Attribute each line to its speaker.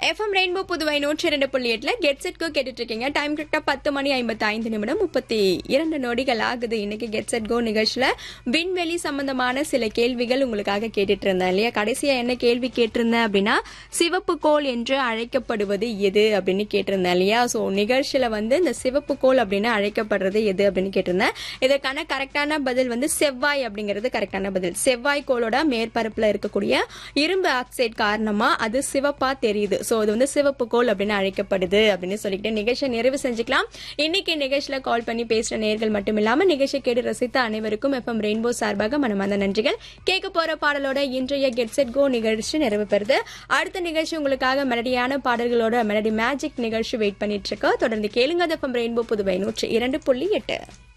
Speaker 1: FM rainbow Puduvai நூற்றி இரண்டு புள்ளி எட்டுல கெட் செட் கோ கேட்டுட்டு இருக்கீங்க டைம் கரெக்டா பத்து மணி ஐம்பத்தி ஐந்து நிமிடம் முப்பத்தி இரண்டு நொடிகள் ஆகுது இன்னைக்கு கெட் செட் கோ நிகழ்ச்சியில விண்வெளி சம்பந்தமான சில கேள்விகள் உங்களுக்காக கேட்டுட்டு இருந்தேன் இல்லையா கடைசியா என்ன கேள்வி கேட்டிருந்தேன் அப்படின்னா சிவப்பு கோள் என்று அழைக்கப்படுவது எது அப்படின்னு கேட்டிருந்தேன் இல்லையா சோ நிகழ்ச்சியில வந்து இந்த சிவப்பு கோள் அப்படின்னு அழைக்கப்படுறது எது அப்படின்னு கேட்டிருந்தேன் இதற்கான கரெக்டான பதில் வந்து செவ்வாய் அப்படிங்கிறது கரெக்டான பதில் செவ்வாய் கோளோட மேற்பரப்புல இருக்கக்கூடிய இரும்பு ஆக்சைடு காரணமா அது சிவப்பா தெரியுது சோ இது வந்து சிவப்பு கோள் அப்படின்னு அழைக்கப்படுது அப்படின்னு சொல்லிட்டு நிகழ்ச்சியை நிறைவு செஞ்சுக்கலாம் இன்னைக்கு நிகழ்ச்சியில கால் பண்ணி பேசுற நேர்கள் மட்டும் இல்லாம நிகழ்ச்சி கேட்டு ரசித்த அனைவருக்கும் எஃப்எம் ரெயின்போ சார்பாக மனமார்ந்த நன்றிகள் கேட்க போற பாடலோட இன்றைய கெட் செட் கோ நிகழ்ச்சி நிறைவு பெறுது அடுத்த நிகழ்ச்சி உங்களுக்காக மெலடியான பாடல்களோட மெலடி மேஜிக் நிகழ்ச்சி வெயிட் பண்ணிட்டு இருக்கோம் தொடர்ந்து கேளுங்க எஃப்எம் ரெயின்போ புதுவை நூற்றி இரண்டு புள்ளி எட்டு